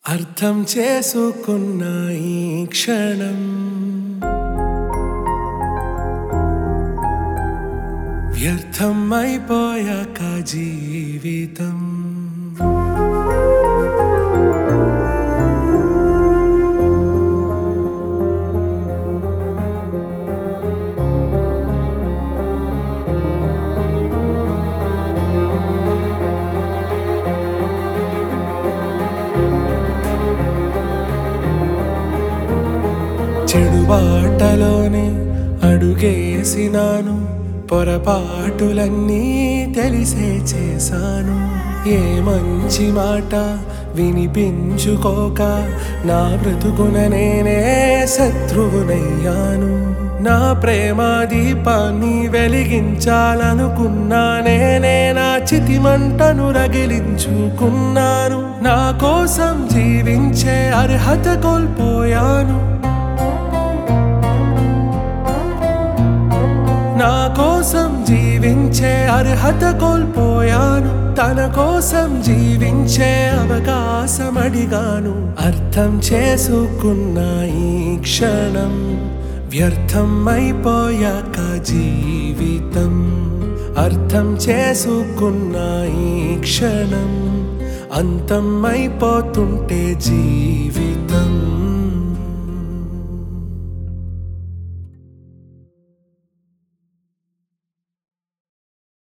అర్థం చేసుకున్న ఈ క్షణం వ్యర్థం అయిపోయాక జీవితం చెడు బాటలోనే అడుగేసినాను పొరపాటులన్నీ తెలిసే చేశాను ఏ మంచి మాట వినిపించుకోక నా బ్రతుకున నేనే శత్రువునయ్యాను నా ప్రేమ దీపాన్ని వెలిగించాలనుకున్నా నేనే నా చితిమంటను రగిలించుకున్నాను నా కోసం జీవించే అర్హత కోల్పోయాను నా కోసం జీవించే అర్హత కోల్పోయాను తన కోసం జీవించే అవకాశం అడిగాను అర్థం చేసుకున్న ఈ క్షణం వ్యర్థం అయిపోయాక జీవితం అర్థం చేసుకున్న ఈ క్షణం అంతం అయిపోతుంటే జీవితం